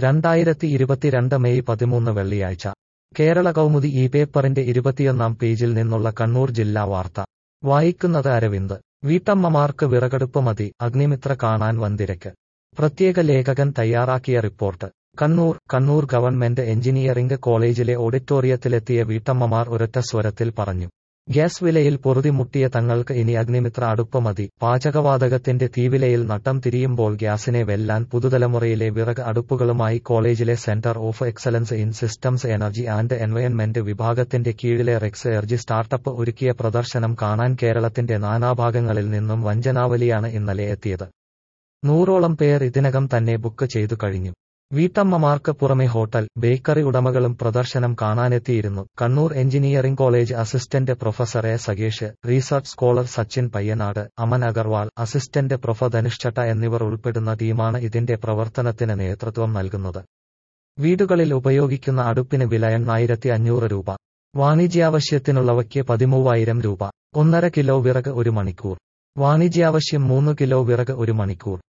രണ്ടായിരത്തി ഇരുപത്തിരണ്ട് മെയ് പതിമൂന്ന് വെള്ളിയാഴ്ച കേരള കൗമുദി ഈ പേപ്പറിന്റെ ഇരുപത്തിയൊന്നാം പേജിൽ നിന്നുള്ള കണ്ണൂർ ജില്ലാ വാർത്ത വായിക്കുന്നത് അരവിന്ദ് വീട്ടമ്മമാർക്ക് വിറകടുപ്പ് മതി അഗ്നിമിത്ര കാണാൻ വന്തിരക്ക് പ്രത്യേക ലേഖകൻ തയ്യാറാക്കിയ report Kannur Kannur government engineering കോളേജിലെ ഓഡിറ്റോറിയത്തിലെത്തിയ വീട്ടമ്മമാർ ഒരൊറ്റ സ്വരത്തിൽ പറഞ്ഞു ഗ്യാസ് വിലയിൽ പൊറുതിമുട്ടിയ തങ്ങൾക്ക് ഇനി അഗ്നിമിത്ര അടുപ്പ് മതി പാചകവാതകത്തിന്റെ തീവിലയിൽ നട്ടം തിരിയുമ്പോൾ ഗ്യാസിനെ വെല്ലാൻ പുതുതലമുറയിലെ വിറക് അടുപ്പുകളുമായി കോളേജിലെ centre of excellence in systems energy and environment വിഭാഗത്തിന്റെ കീഴിലെ റെക്സ് എർജി സ്റ്റാർട്ടപ്പ് ഒരുക്കിയ പ്രദർശനം കാണാൻ കേരളത്തിന്റെ നാനാഭാഗങ്ങളിൽ നിന്നും വഞ്ചനാവലിയാണ് ഇന്നലെ എത്തിയത് നൂറോളം പേർ ഇതിനകം തന്നെ ബുക്ക് ചെയ്തു കഴിഞ്ഞു വീട്ടമ്മമാർക്ക് പുറമെ ഹോട്ടൽ ബേക്കറി ഉടമകളും പ്രദർശനം കാണാനെത്തിയിരുന്നു Kannur engineering college assistant professor A സഗേഷ് research scholar Sachin Payyanad Aman Agarwal assistant prof Dhanush ചട്ട എന്നിവർ ഉൾപ്പെടുന്ന ടീമാണ് ഇതിന്റെ പ്രവർത്തനത്തിന് നേതൃത്വം നൽകുന്നത് വീടുകളിൽ ഉപയോഗിക്കുന്ന അടുപ്പിന് വില എണ്ണായിരത്തി അഞ്ഞൂറ് രൂപ വാണിജ്യാവശ്യത്തിനുള്ളവയ്ക്ക് പതിമൂവായിരം രൂപ ഒന്നര കിലോ വിറക് ഒരു മണിക്കൂർ വാണിജ്യാവശ്യം മൂന്ന് കിലോ വിറക് ഒരു മണിക്കൂർ